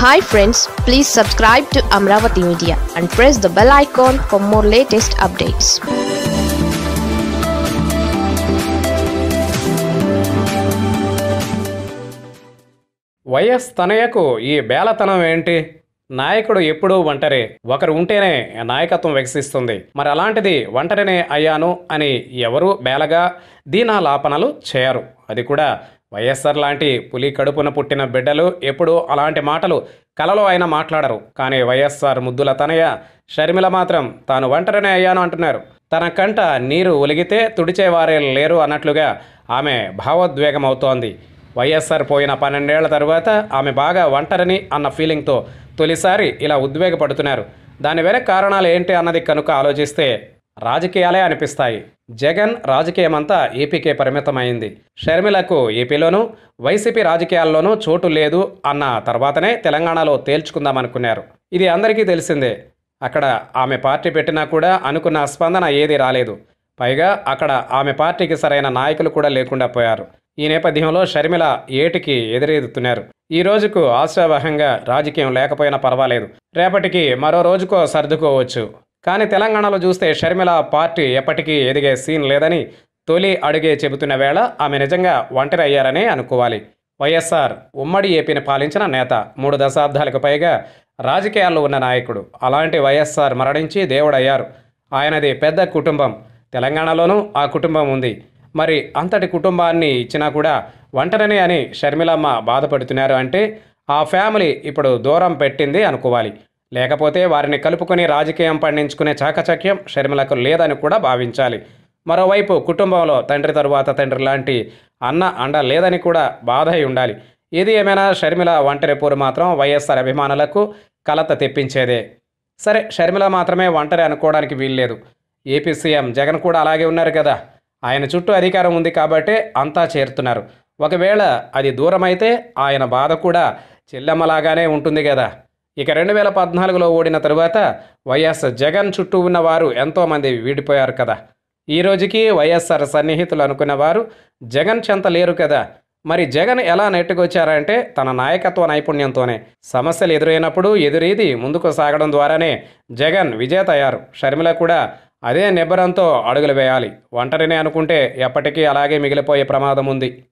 hi friends please subscribe to Amaravati media and press the bell icon for more latest updates YS తనయకు ఈ బేలతనం ఏంటి నాయకుడు ఎప్పుడూ ఒంటరే ఒకరు ఉంటేనే నాయకత్వం వికసిస్తుంది మరి అలాంటిది ఒంటరినే అయ్యాను అని ఎవరూ బేలగా దీనాలాపనలు చేయరు అది కూడా వైఎస్ఆర్ లాంటి పులి కడుపున పుట్టిన బిడ్డలు ఎప్పుడూ అలాంటి మాటలు కలలో అయినా మాట్లాడరు కానీ వైఎస్ఆర్ ముద్దుల తనయ షర్మిల మాత్రం తాను ఒంటరినే అయ్యాను అంటున్నారు తన కంట నీరు ఒలిగితే తుడిచేవారే లేరు అన్నట్లుగా ఆమె భావోద్వేగమవుతోంది వైఎస్ఆర్ పోయిన పన్నెండేళ్ల తరువాత ఆమె బాగా ఒంటరిని అన్న ఫీలింగ్తో తొలిసారి ఇలా ఉద్వేగపడుతున్నారు దాని వెనక కారణాలు ఏంటి అన్నది కనుక ఆలోచిస్తే రాజకీయాలే అనిపిస్తాయి జగన్ రాజకీయమంతా ఏపీకే పరిమితమైంది షర్మిలకు ఏపీలోనూ వైసీపీ రాజకీయాల్లోనూ చోటు లేదు అన్న తర్వాతనే తెలంగాణలో తేల్చుకుందామనుకున్నారు ఇది అందరికీ తెలిసిందే అక్కడ ఆమె పార్టీ పెట్టినా కూడా అనుకున్న స్పందన ఏదీ రాలేదు పైగా అక్కడ ఆమె పార్టీకి సరైన నాయకులు కూడా లేకుండా పోయారు ఈ నేపథ్యంలో షర్మిల ఏటికి ఎదురెదుతున్నారు ఈ రోజుకు ఆశావహంగా రాజకీయం లేకపోయినా పర్వాలేదు రేపటికి మరో రోజుకో సర్దుకోవచ్చు కానీ తెలంగాణలో చూస్తే షర్మిల పార్టీ ఎప్పటికీ ఎదిగే సీన్ లేదని తొలి అడుగే చెబుతున్న వేళ ఆమె నిజంగా ఒంటరి అయ్యారనే అనుకోవాలి వైఎస్ఆర్ ఉమ్మడి ఏపీని పాలించిన నేత మూడు దశాబ్దాలకు పైగా రాజకీయాల్లో ఉన్న నాయకుడు అలాంటి వైఎస్ఆర్ మరణించి దేవుడయ్యారు ఆయనది పెద్ద కుటుంబం తెలంగాణలోనూ ఆ కుటుంబం ఉంది మరి అంతటి కుటుంబాన్ని ఇచ్చినా కూడా ఒంటరిని అని షర్మిలమ్మ బాధపడుతున్నారు అంటే ఆ ఫ్యామిలీ ఇప్పుడు దూరం పెట్టింది అనుకోవాలి లేకపోతే వారిని కలుపుకొని రాజకీయం పండించుకునే చాకచక్యం షర్మిలకు లేదని కూడా భావించాలి మరోవైపు కుటుంబంలో తండ్రి తరువాత తండ్రి లాంటి అన్న అండ లేదని కూడా బాధ అయి ఉండాలి ఏది ఏమైనా షర్మిల ఒంటరి పోరు మాత్రం వైఎస్ఆర్ అభిమానులకు కలత తెప్పించేదే సరే షర్మిల మాత్రమే ఒంటరి అనుకోవడానికి వీల్లేదు ఏపీ సీఎం జగన్ కూడా అలాగే ఉన్నారు కదా ఆయన చుట్టూ అధికారం ఉంది కాబట్టే అంతా చేరుతున్నారు ఒకవేళ అది దూరమైతే ఆయన బాధ కూడా చెల్లెమ్మలాగానే ఉంటుంది కదా ఇక రెండు వేల పద్నాలుగులో ఓడిన తరువాత వైఎస్ జగన్ చుట్టూ ఉన్న వారు ఎంతోమంది వీడిపోయారు కదా ఈ రోజుకి వైఎస్ఆర్ సన్నిహితులు అనుకున్న వారు జగన్ చెంత లేరు కదా మరి జగన్ ఎలా నెట్టుకొచ్చారంటే తన నాయకత్వ నైపుణ్యంతోనే సమస్యలు ఎదురైనప్పుడు ఎదురీది ముందుకు సాగడం ద్వారానే జగన్ విజేత అయ్యారు షర్మిల కూడా అదే నిబ్బరంతో అడుగులు వేయాలి ఒంటరినే అనుకుంటే ఎప్పటికీ అలాగే మిగిలిపోయే ప్రమాదం ఉంది